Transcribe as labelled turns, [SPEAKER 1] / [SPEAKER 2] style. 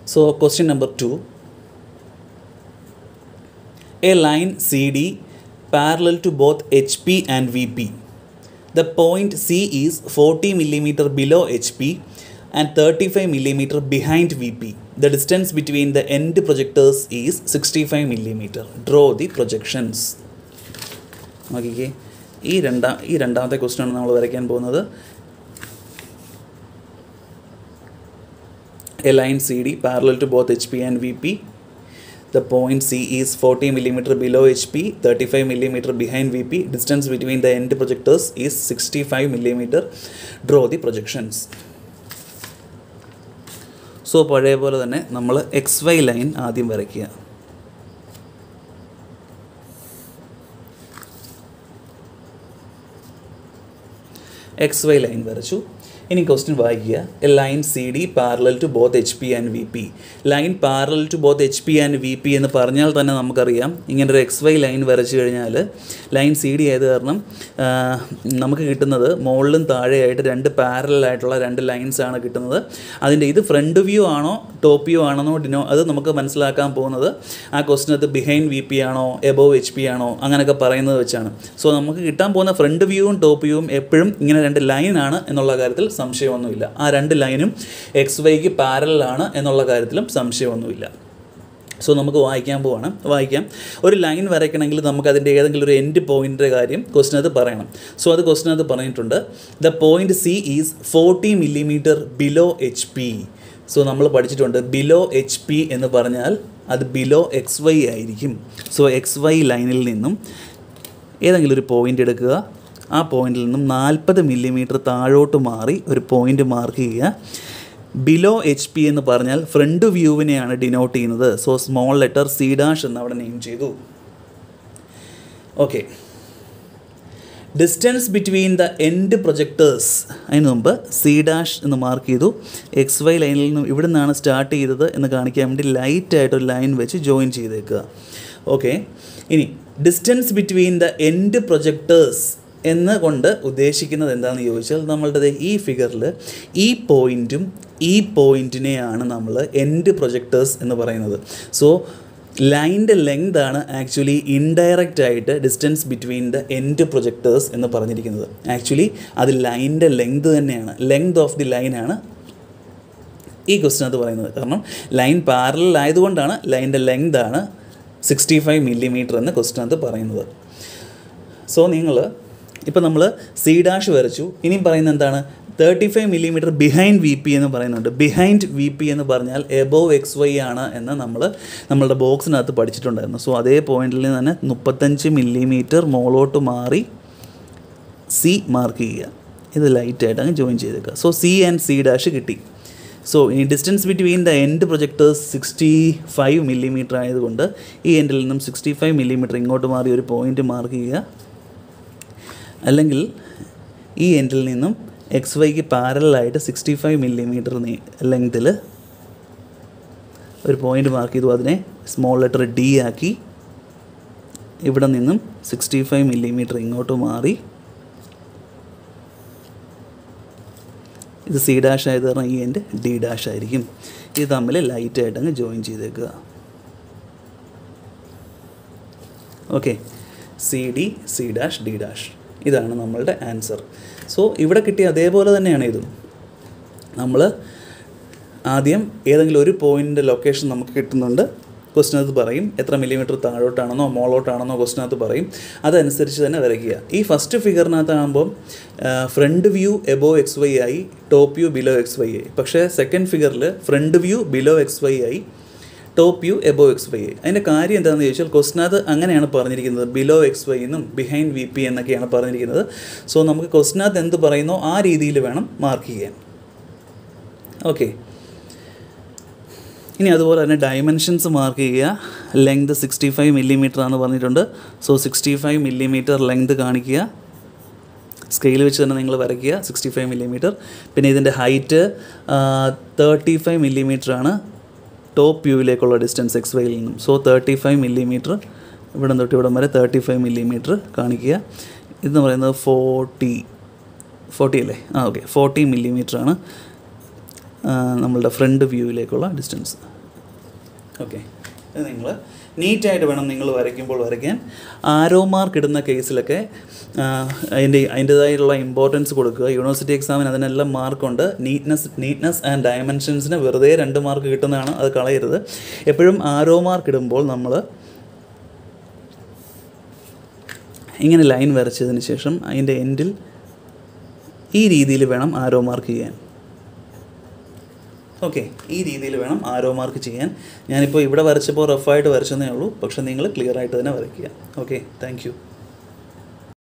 [SPEAKER 1] So, question number two. A line CD parallel to both HP and VP. The point C is 40 millimeter below HP and 35 millimeter behind VP. The distance between the end projectors is 65 millimeter. Draw the projections. നോക്കിക്കേ ഈ രണ്ടാം ഈ രണ്ടാമത്തെ question ആണ് നമ്മൾ വരയ്ക്കാൻ പോകുന്നത് a line CD parallel to both HP and VP. The point C is 40 millimeter below HP, 35 millimeter behind VP. Distance between the end projectors is 65 millimeter. Draw the projections. So പഴയ പോലെ തന്നെ നമ്മൾ X Y line ആദ്യം വരയ്ക്കുക X Y line വരച്ചു ഇനി question വായിക്കുക A line C D parallel to both H P and V P line parallel to both H P and V P എന്ന് പറഞ്ഞാൽ തന്നെ നമുക്കറിയാം ഇങ്ങനെ ഒരു എക്സ് വൈ ലൈൻ വരച്ചു കഴിഞ്ഞാൽ ലൈൻ സി ഡി ആയത് കാരണം ആ, നമുക്ക് കിട്ടുന്നത് മുകളിലും താഴെയായിട്ട് രണ്ട് പാരലൽ ആയിട്ടുള്ള രണ്ട് ലൈൻസ് ആണ് കിട്ടുന്നത് അതിൻ്റെ ഇത് ഫ്രണ്ട് വ്യൂ ആണോ ടോപ്പ് വ്യൂ ആണെന്നോ ഡിനോ അത് നമുക്ക് മനസ്സിലാക്കാൻ പോകുന്നത് ആ ക്വസ്റ്റിനകത്ത് ബിഹൈൻഡ് വി പി ആണോ എബോവ് എച്ച് പി ആണോ അങ്ങനെയൊക്കെ പറയുന്നത് വെച്ചാണ് സോ നമുക്ക് കിട്ടാൻ പോകുന്ന ഫ്രണ്ട് വ്യൂവും ടോപ്പ് വ്യൂവും എപ്പോഴും ഇങ്ങനെ രണ്ട് ലൈനാണ് എന്നുള്ള കാര്യത്തിൽ സംശയമൊന്നുമില്ല ആ രണ്ട് ലൈനും എക്സ് വൈക്ക് പാരലാണ് എന്നുള്ള കാര്യത്തിലും സംശയമൊന്നുമില്ല സോ നമുക്ക് വായിക്കാൻ പോവാണ് വായിക്കാം ഒരു ലൈൻ വരയ്ക്കണമെങ്കിൽ നമുക്ക് അതിൻ്റെ ഏതെങ്കിലും ഒരു എൻഡ് പോയിൻ്റിൻ്റെ കാര്യം ക്വസ്റ്റിനകത്ത് പറയണം സോ അത് ക്വസ്റ്റിനകത്ത് പറഞ്ഞിട്ടുണ്ട് the point C is forty millimeter below H P so നമ്മൾ പഠിച്ചിട്ടുണ്ട് ബിലോ എച്ച് പി എന്ന് പറഞ്ഞാൽ അത് ബിലോ എക്സ് വൈ ആയിരിക്കും സോ എക്സ് വൈ ലൈനിൽ നിന്നും ഏതെങ്കിലും ഒരു പോയിന്റ് എടുക്കുക ആ പോയിന്റിൽ നിന്നും നാൽപ്പത് മില്ലിമീറ്റർ താഴോട്ട് മാറി ഒരു പോയിന്റ് മാർക്ക് ചെയ്യുക ബിലോ എച്ച് പി എന്ന് പറഞ്ഞാൽ ഫ്രണ്ട് വ്യൂവിനെയാണ് ഡിനോട്ട് ചെയ്യുന്നത് so small letter C dash എന്ന് അവിടെ നെയിം ചെയ്തു okay distance between the end projectors അതിന് മുമ്പ് സി ഡാഷ് എന്ന് മാർക്ക് ചെയ്തു എക്സ് വൈ ലൈനിൽ നിന്നും ഇവിടെ നിന്നാണ് സ്റ്റാർട്ട് ചെയ്തത് എന്ന് കാണിക്കാൻ വേണ്ടി ലൈറ്റായിട്ട് ഒരു ലൈൻ വെച്ച് ജോയിൻ ചെയ്തേക്കുക ഓക്കെ ഇനി distance between the end projectors എന്ന് കൊണ്ട് ഉദ്ദേശിക്കുന്നത് എന്താണെന്ന് ചോദിച്ചാൽ നമ്മളുടെ ഈ ഫിഗറിൽ ഈ പോയിൻറ്റും ഈ പോയിൻറ്റിനെയാണ് നമ്മൾ എൻഡ് പ്രൊജക്ടേഴ്സ് എന്ന് പറയുന്നത് സോ ലൈൻ്റെ ലെങ്ത് ആണ് ആക്ച്വലി ഇൻഡയറക്റ്റ് ആയിട്ട് distance between the end projectors എന്ന് പറഞ്ഞിരിക്കുന്നത് ആക്ച്വലി അത് ലൈൻ്റെ ലെങ്ത് തന്നെയാണ് ലെങ്ത് ഓഫ് ദി ലൈനാണ് ഈ ക്വസ്റ്റിനകത്ത് പറയുന്നത് കാരണം ലൈൻ പാരലൽ ആയതുകൊണ്ടാണ് ലൈൻ്റെ ലെങ്ത് ആണ് സിക്സ്റ്റി ഫൈവ് മില്ലിമീറ്റർ എന്ന് ക്വസ്റ്റിനകത്ത് പറയുന്നത് സോ നിങ്ങൾ ഇപ്പോൾ നമ്മൾ സി ഡാഷ് വരച്ചു ഇനിയും പറയുന്നത് എന്താണ് thirty five millimeter behind V P എന്ന് പറയുന്നുണ്ട് ബിഹൈൻഡ് വി പി എന്ന് പറഞ്ഞാൽ എബോവ് എക്സ് വൈ ആണ് എന്ന് നമ്മൾ നമ്മളുടെ ബോക്സിനകത്ത് പഠിച്ചിട്ടുണ്ടായിരുന്നു സോ അതേ പോയിന്റിൽ നിന്ന് തന്നെ മുപ്പത്തഞ്ച് മില്ലിമീറ്റർ മോളോട്ട് മാറി സി മാർക്ക് ചെയ്യുക ഇത് ലൈറ്റായിട്ട് അങ്ങ് ജോയിൻ ചെയ്തേക്കുക so C and C dash കിട്ടി സോ ഈ distance between the end projectors sixty five millimeter ആയതുകൊണ്ട് ഈ എൻഡിൽ നിന്നും സിക്സ്റ്റി ഫൈവ് മില്ലിമീറ്റർ ഇങ്ങോട്ട് മാറി ഒരു പോയിന്റ് മാർക്ക് ചെയ്യുക അല്ലെങ്കിൽ ഈ എൻഡിൽ നിന്നും എക്സ് വൈക്ക് പാരലായിട്ട് സിക്സ്റ്റി ഫൈവ് മില്ലിമീറ്റർ ലെങ്തിൽ ഒരു പോയിന്റ് മാർക്ക് ചെയ്തു അതിനെ സ്മോൾ ലെറ്റർ ഡി ആക്കി ഇവിടെ നിന്നും സിക്സ്റ്റി ഫൈവ് മില്ലിമീറ്റർ ഇങ്ങോട്ട് മാറി ഇത് സി ഡാഷ് ആയത് കാരണം ഈ എൻ്റെ ഡി ഡാഷ് ആയിരിക്കും ഇത് തമ്മിൽ ലൈറ്റായിട്ട് അങ്ങ് ജോയിൻ ചെയ്തേക്കുക okay C D C dash D dash ഇതാണ് നമ്മളുടെ ആൻസർ സോ ഇവിടെ കിട്ടിയ അതേപോലെ തന്നെയാണ് ഇതും നമ്മൾ ആദ്യം ഏതെങ്കിലും ഒരു പോയിൻ്റ് ലൊക്കേഷൻ നമുക്ക് കിട്ടുന്നുണ്ട് ക്വസ്റ്റിനകത്ത് പറയും എത്ര മില്ലിമീറ്റർ താഴോട്ടാണെന്നോ മോളോട്ടാണെന്നോ ക്വസ്റ്റിനകത്ത് പറയും അതനുസരിച്ച് തന്നെ വരയ്ക്കുക ഈ ഫസ്റ്റ് ഫിഗറിനകത്താകുമ്പം front view above X Y ആയി top view below X Y ആയി പക്ഷേ സെക്കൻഡ് ഫിഗറിൽ front view below X Y ആയി top view above X Y അതിൻ്റെ കാര്യം എന്താണെന്ന് ചോദിച്ചാൽ ക്വസ്റ്റിനകത്ത് അങ്ങനെയാണ് പറഞ്ഞിരിക്കുന്നത് ബിലോ എക്സ് വൈ എന്നും ബിഹൈൻഡ് വി പി എന്നൊക്കെയാണ് പറഞ്ഞിരിക്കുന്നത് സോ നമുക്ക് ക്വസ്റ്റിനകത്ത് എന്ത് പറയുന്നോ ആ രീതിയിൽ വേണം മാർക്ക് ചെയ്യാൻ ഓക്കെ ഇനി അതുപോലെ തന്നെ ഡയമെൻഷൻസ് മാർക്ക് ചെയ്യുക ലെങ്ത് സിക്സ്റ്റി ഫൈവ് മില്ലിമീറ്റർ ആണെന്ന് പറഞ്ഞിട്ടുണ്ട് so sixty five millimeter length കാണിക്കുക സ്കെയിൽ വെച്ച് തന്നെ നിങ്ങൾ വരയ്ക്കുക സിക്സ്റ്റി ഫൈവ് മില്ലിമീറ്റർ പിന്നെ ഇതിൻ്റെ ഹൈറ്റ് തേർട്ടി ഫൈവ് മില്ലിമീറ്റർ ആണ് ടോപ്പ് വ്യൂവിലേക്കുള്ള ഡിസ്റ്റൻസ് എക്സ് വൈയിൽ നിന്നും സോ തേർട്ടി ഫൈവ് മില്ലിമീറ്റർ ഇവിടെ തൊട്ട് ഇവിടം വരെ തേർട്ടി ഫൈവ് മില്ലിമീറ്റർ കാണിക്കുക ഇതെന്ന് പറയുന്നത് ഫോർട്ടി ഫോർട്ടി അല്ലേ ആ ഓക്കെ ഫോർട്ടി മില്ലിമീറ്റർ ആണ് നമ്മളുടെ ഫ്രണ്ട് വ്യൂവിലേക്കുള്ള ഡിസ്റ്റൻസ് ഓക്കെ ഇത് നിങ്ങൾ നീറ്റായിട്ട് വേണം നിങ്ങൾ വരയ്ക്കുമ്പോൾ വരയ്ക്കാൻ ആരോ മാർക്ക് ഇടുന്ന കേസിലൊക്കെ ആ, അതിൻ്റെ അതിൻ്റേതായിട്ടുള്ള ഇമ്പോർട്ടൻസ് കൊടുക്കുക യൂണിവേഴ്സിറ്റി എക്സാമിന് അതിനെല്ലാം മാർക്കുണ്ട് നീറ്റ്നെസ് നീറ്റ്നെസ് ആൻഡ് ഡയമെൻഷൻസിന് വെറുതെ രണ്ട് മാർക്ക് കിട്ടുന്നതാണ് അത് കളയരുത് എപ്പോഴും ആരോ മാർക്ക് ഇടുമ്പോൾ നമ്മൾ ഇങ്ങനെ ലൈൻ വരച്ചതിന് ശേഷം അതിൻ്റെ എൻഡിൽ ഈ രീതിയിൽ വേണം ആരോ മാർക്ക് ചെയ്യാൻ ഓക്കെ ഈ രീതിയിൽ വേണം ആരോ മാർക്ക് ചെയ്യാൻ ഞാനിപ്പോൾ ഇവിടെ വരച്ചപ്പോൾ റഫായിട്ട് വരച്ചെന്നേ ഉള്ളൂ പക്ഷേ നിങ്ങൾ ക്ലിയർ ആയിട്ട് തന്നെ വരയ്ക്കുക ഓക്കെ താങ്ക് യു